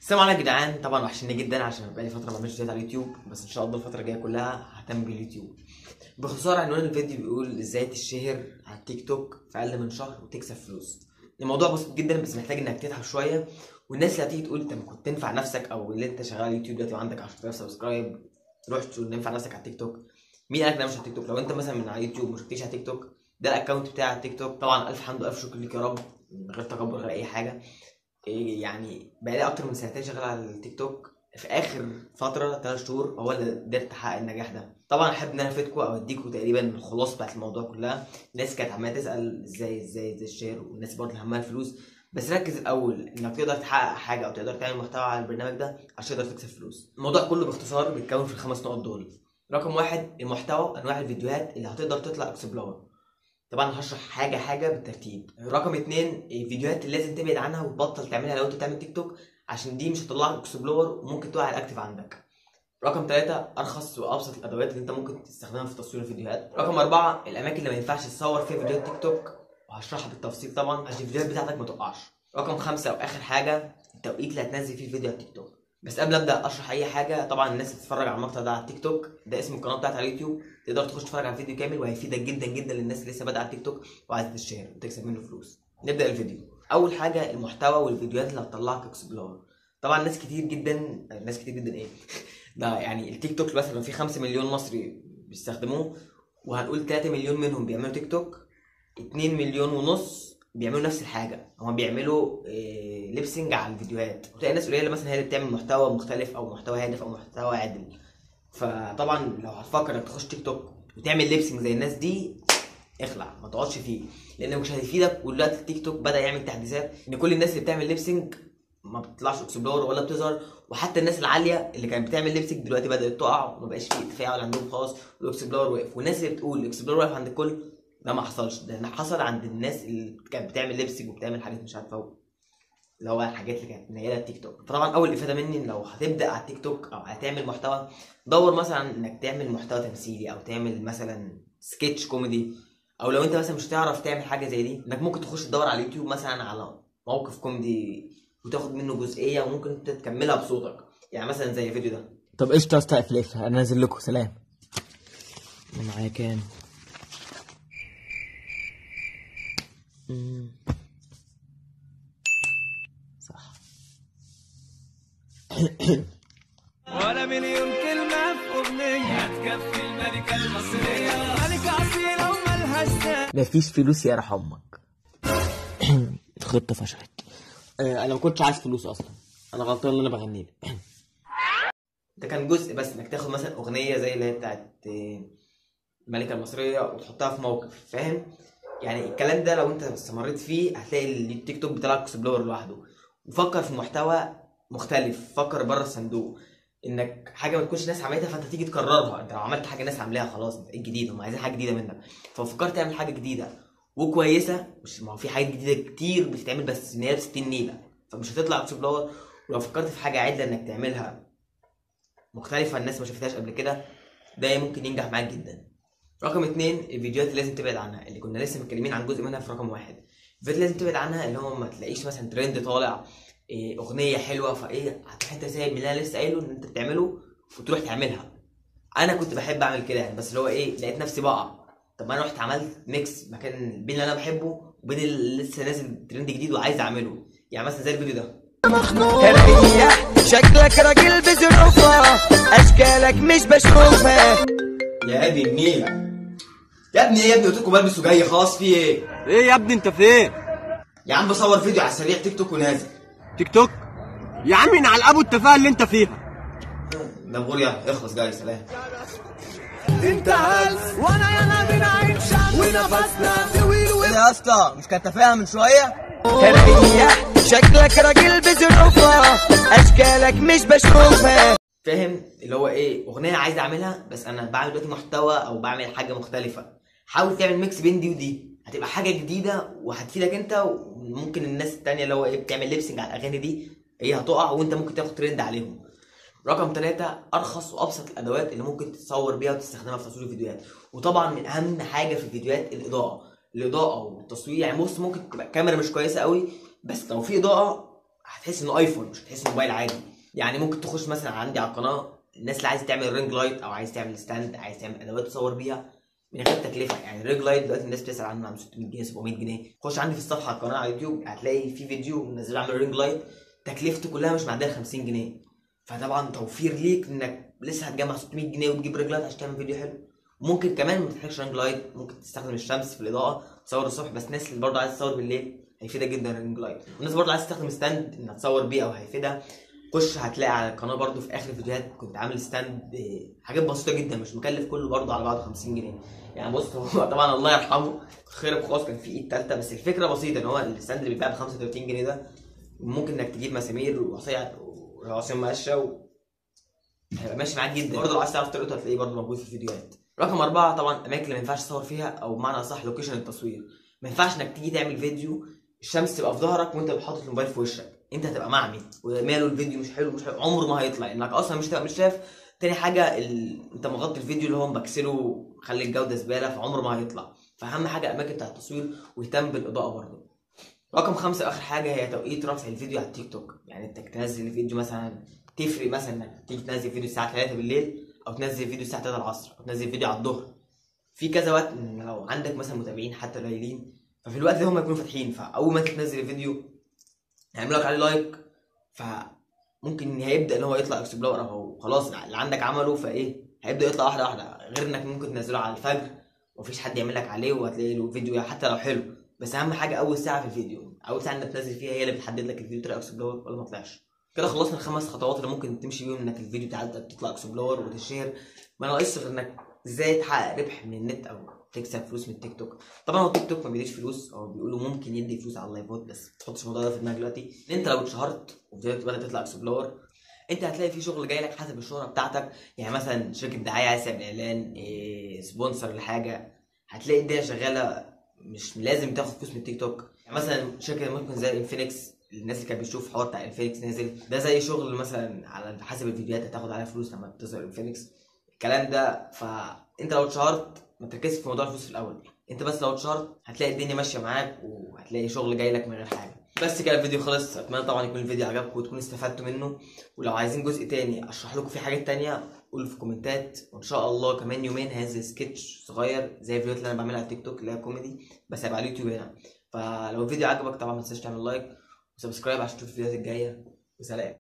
السلام عليكم يا جدعان طبعا وحشني جدا عشان بقالي فتره ما بعملش فيديوهات على اليوتيوب بس ان شاء الله الفتره الجايه كلها ههتم باليوتيوب باختصار عنوان الفيديو بيقول ازاي تشهر على التيك توك في اقل من شهر وتكسب فلوس الموضوع بسيط جدا بس محتاج انك تتعب شويه والناس اللي هتيجي تقول انت ما كنت تنفع نفسك او اللي انت شغال على اليوتيوب دلوقتي وعندك 10000 سبسكرايب روح تقول ننفع نفسك على التيك توك مين قالك إن انا مش على التيك توك لو انت مثلا من على اليوتيوب ما شفتنيش على التيك توك ده الاكونت بتاعي على التيك توك طبعا الف حمد والف شكر ليك يا رب من غير تكبر غير اي حاجه إيه يعني بقالي اكتر من سنتين شغال على التيك توك في اخر فتره ثلاث شهور هو اللي قدرت احقق النجاح ده طبعا احب ان انا افيدكم او اديكم تقريبا الخلاصه بتاعت الموضوع كلها الناس كانت عماله تسال ازاي ازاي ازاي الشير والناس برضه اللي همها الفلوس بس ركز الاول انك تقدر تحقق حاجه او تقدر تعمل محتوى على البرنامج ده عشان تقدر تكسب فلوس الموضوع كله باختصار بيتكون في الخمس نقط دول رقم واحد المحتوى انواع الفيديوهات اللي هتقدر تطلع اكسبلور طبعا هشرح حاجه حاجه بالترتيب رقم اتنين الفيديوهات اللي لازم تبعد عنها وتبطل تعملها لو انت بتعمل تيك توك عشان دي مش هتطلعك اكسبلور وممكن توقع الاكتف عندك رقم ثلاثة أرخص وأبسط الأدوات اللي أنت ممكن تستخدمها في تصوير الفيديوهات. رقم أربعة الأماكن اللي ما ينفعش تصور فيها فيديوهات تيك توك وهشرحها بالتفصيل طبعا عشان الفيديوهات بتاعتك ما تقعش. رقم خمسة وآخر حاجة التوقيت اللي هتنزل فيه الفيديو على التيك توك. بس قبل أبدأ أشرح أي حاجة طبعا الناس اللي تتفرج على المقطع ده على التيك توك ده اسم القناة بتاعتي على اليوتيوب تقدر تخش تتفرج على الفيديو كامل وهيفيدك جدا جدا للناس اللي لسه بادئة على التيك توك وعايزة تشتهر وتكسب منه فلوس. نبدأ الفيديو. أول حاجة المحتوى والفيديوهات اللي هتطلعك اكسبلور. طبعا ناس كتير جدا ناس كتير جدا ايه ده يعني التيك توك مثلا في 5 مليون مصري بيستخدموه وهنقول 3 مليون منهم بيعملوا تيك توك 2 مليون ونص بيعملوا نفس الحاجه هم بيعملوا إيه ليبسنج على الفيديوهات وتلاقي ناس قليله مثلا هي اللي بتعمل محتوى مختلف او محتوى هادف او محتوى عادل فطبعا لو هتفكر انك تخش تيك توك وتعمل ليبسنج زي الناس دي اخلع ما تقعدش فيه لانه مش هيفيدك ودلوقتي التيك توك بدا يعمل تحديثات ان كل الناس اللي بتعمل ليبسنج ما بتطلعش اكسبلور ولا بتظهر وحتى الناس العاليه اللي كانت بتعمل ليبسنج دلوقتي بدات تقع وما بقاش في تفاعل عندهم خالص والاكسبلور وقف والناس اللي بتقول الاكسبلور واقف عند الكل ده ما حصلش ده حصل عند الناس اللي كانت بتعمل ليبسنج وبتعمل حاجات مش عارفه اللي هو الحاجات اللي كانت منيله التيك توك فطبعا اول افاده مني لو هتبدا على التيك توك او هتعمل محتوى دور مثلا انك تعمل محتوى تمثيلي او تعمل مثلا سكتش كوميدي او لو انت مثلا مش هتعرف تعمل حاجه زي دي انك ممكن تخش تدور على اليوتيوب مثلا على موقف كوميدي وتاخد منه جزئيه وممكن انت تكملها بصوتك يعني مثلا زي الفيديو ده طب قشطة يا اسطى اقفل اقفل انا نازل لكم سلام انا معايا كام مم. صح ولا مليون كلمة في أغنية هتكفي الملكة المصرية ملكة أصيلة وملهاش ثاني مفيش فلوس يا رح امك الخطة فشلت آه، انا ما كنتش عايز فلوس اصلا انا غلطان ان انا بغني لك ده كان جزء بس انك تاخد مثلا اغنيه زي اللي هي بتاعت آه، الملكه المصريه وتحطها في موقف فاهم يعني الكلام ده لو انت استمريت فيه هتلاقي التيك توك بتاعك اكسبلور لوحده وفكر في محتوى مختلف فكر بره الصندوق انك حاجه ما تكونش ناس عملتها فانت تيجي تكررها انت لو عملت حاجه ناس عاملاها خلاص ايه الجديد هم عايزين حاجه جديده منك ففكرت تعمل حاجه جديده وكويسه مش ما هو في حاجات جديده كتير بتتعمل بس ان هي ب 60 نيله فمش هتطلع اكسبلور ولو فكرت في حاجه عادله انك تعملها مختلفه الناس ما شافتهاش قبل كده ده ممكن ينجح معاك جدا رقم اتنين الفيديوهات اللي لازم تبعد عنها اللي كنا لسه متكلمين عن جزء منها في رقم واحد الفيديوهات اللي لازم تبعد عنها اللي هو ما تلاقيش مثلا ترند طالع إيه اغنيه حلوه فايه هتروح انت سايب اللي انا لسه قايله ان انت بتعمله وتروح تعملها انا كنت بحب اعمل كده يعني بس اللي هو ايه لقيت نفسي بقع طب ما انا رحت عملت ميكس مكان بين اللي انا بحبه وبين اللي لسه نازل ترند جديد وعايز اعمله يعني مثلا زي الفيديو ده تريح شكلك راجل بظروفها أشكالك مش بشوفها يا ابني النيل يا ابني ايه يا ابني قلت لكم بلبس وجاي خلاص في ايه ايه يا ابني انت فين؟ يا عم بصور فيديو على السريع تيك توك ونازل تيك توك؟ يا عم من على الابو التفاهه اللي انت فيها ده بقول يلا اخلص جاي سلام انت هلس وانا يلا بنعيم شمس ونفسنا طويل و... يا اسطى مش كانت تفاهه من شويه تريح شكلك راجل بظروفها أشكالك مش بشوفها فاهم اللي هو ايه اغنيه عايز اعملها بس انا بعمل دلوقتي محتوى او بعمل حاجه مختلفه حاول تعمل ميكس بين دي ودي هتبقى حاجه جديده وهتفيدك انت وممكن الناس التانية اللي هو ايه بتعمل ليبسنج على الاغاني دي هي هتقع وانت ممكن تاخد ترند عليهم رقم ثلاثة أرخص وأبسط الأدوات اللي ممكن تصور بيها وتستخدمها في تصوير الفيديوهات وطبعا من أهم حاجة في الفيديوهات الإضاءة الإضاءة والتصوير يعني بص ممكن تبقى الكاميرا مش كويسة قوي بس لو في إضاءة هتحس انه ايفون مش هتحس انه موبايل عادي يعني ممكن تخش مثلا عندي على القناه الناس اللي عايز تعمل رينج لايت او عايز تعمل ستاند عايز تعمل ادوات تصور بيها من غير تكلفه يعني الرينج لايت دلوقتي الناس بتسال عنه عن 600 جنيه 700 جنيه خش عندي في الصفحه على القناه على يوتيوب هتلاقي في فيديو منزل عامل رينج لايت تكلفته كلها مش معديه ال 50 جنيه فطبعا توفير ليك انك لسه هتجمع 600 جنيه وتجيب رينج لايت عشان تعمل فيديو حلو ممكن كمان ما تحتاجش رينج لايت ممكن تستخدم الشمس في الاضاءه تصور الصبح بس الناس اللي برضه عايز تصور بالليل هيفيدك جدا الرينج لايت والناس برضه عايز تستخدم ستاند انها تصور بيه او هيفيدها خش هتلاقي على القناه برضه في اخر الفيديوهات كنت عامل ستاند حاجات بسيطه جدا مش مكلف كله برضه على بعضه 50 جنيه يعني بص هو طبعا الله يرحمه خرب خلاص كان في ايد تالته بس الفكره بسيطه ان هو الستاند اللي بيتباع ب 35 جنيه ده ممكن انك تجيب مسامير وعصايه وعصايه مقشه و... هيبقى ماشي معاك جدا برضه لو عايز تعرف طريقته هتلاقيه برضه موجود في الفيديوهات رقم أربعة طبعا أماكن اللي ما ينفعش تصور فيها أو بمعنى أصح لوكيشن التصوير ما ينفعش إنك تيجي تعمل فيديو الشمس تبقى في ظهرك وأنت حاطط الموبايل في وشك أنت هتبقى معمي وماله الفيديو مش حلو مش حلو عمره ما هيطلع إنك أصلا مش هتبقى مش شايف تاني حاجة ال... أنت مغطي الفيديو اللي هو مبكسله خلي الجودة زبالة فعمره ما هيطلع فأهم حاجة الأماكن بتاع التصوير واهتم بالإضاءة برضه رقم خمسة آخر حاجة هي توقيت رفع الفيديو على التيك توك يعني أنت تنزل الفيديو مثلا تفرق مثلا انك تيجي تنزل فيديو الساعه 3 بالليل او تنزل فيديو الساعه 3 العصر او تنزل فيديو على الظهر في كذا وقت إن لو عندك مثلا متابعين حتى قليلين ففي الوقت ده هم يكونوا فاتحين فاول ما انت تنزل الفيديو هيعملوا لك عليه لايك فممكن هيبدا ان هو يطلع اكسبلور او خلاص اللي عندك عمله فايه هيبدا يطلع واحده واحده غير انك ممكن تنزله على الفجر ومفيش حد يعمل لك عليه وهتلاقي له فيديو حتى لو حلو بس اهم حاجه اول ساعه في الفيديو اول ساعه انك تنزل فيها هي اللي بتحدد لك الفيديو طلع اكسبلور ولا ما طلعش كده خلصنا الخمس خطوات اللي ممكن تمشي بيهم انك الفيديو بتاعك تطلع اكسبلور وتشهر ما ناقصش غير انك ازاي تحقق ربح من النت او تكسب فلوس من التيك توك طبعا هو التيك توك ما بيديش فلوس او بيقولوا ممكن يدي فلوس على اللايفات بس ما تحطش الموضوع ده في دماغك دلوقتي ان انت لو اتشهرت وبدات بدات تطلع اكسبلور انت هتلاقي في شغل جاي لك حسب الشهره بتاعتك يعني مثلا شركه دعايه عايز تعمل اعلان إيه سبونسر لحاجه هتلاقي الدنيا شغاله مش لازم تاخد فلوس من التيك توك يعني مثلا شركه ممكن زي انفينكس الناس اللي كانت بتشوف حوار بتاع انفينكس نازل ده زي شغل مثلا على حسب الفيديوهات هتاخد عليها فلوس لما تظهر انفينكس الكلام ده فانت لو اتشهرت ما تركزش في موضوع الفلوس في الاول انت بس لو اتشهرت هتلاقي الدنيا ماشيه معاك وهتلاقي شغل جاي لك من غير حاجه بس كده الفيديو خلص اتمنى طبعا يكون الفيديو عجبكم وتكونوا استفدتوا منه ولو عايزين جزء تاني اشرح لكم فيه حاجات تانية قولوا في الكومنتات وان شاء الله كمان يومين هنزل سكتش صغير زي الفيديوهات اللي انا بعملها على التيك توك اللي هي كوميدي بس هيبقى على اليوتيوب هنا فلو الفيديو عجبك طبعا ما تنساش تعمل لايك وسبسكرايب عشان تشوف الفيديوهات الجايه وسلام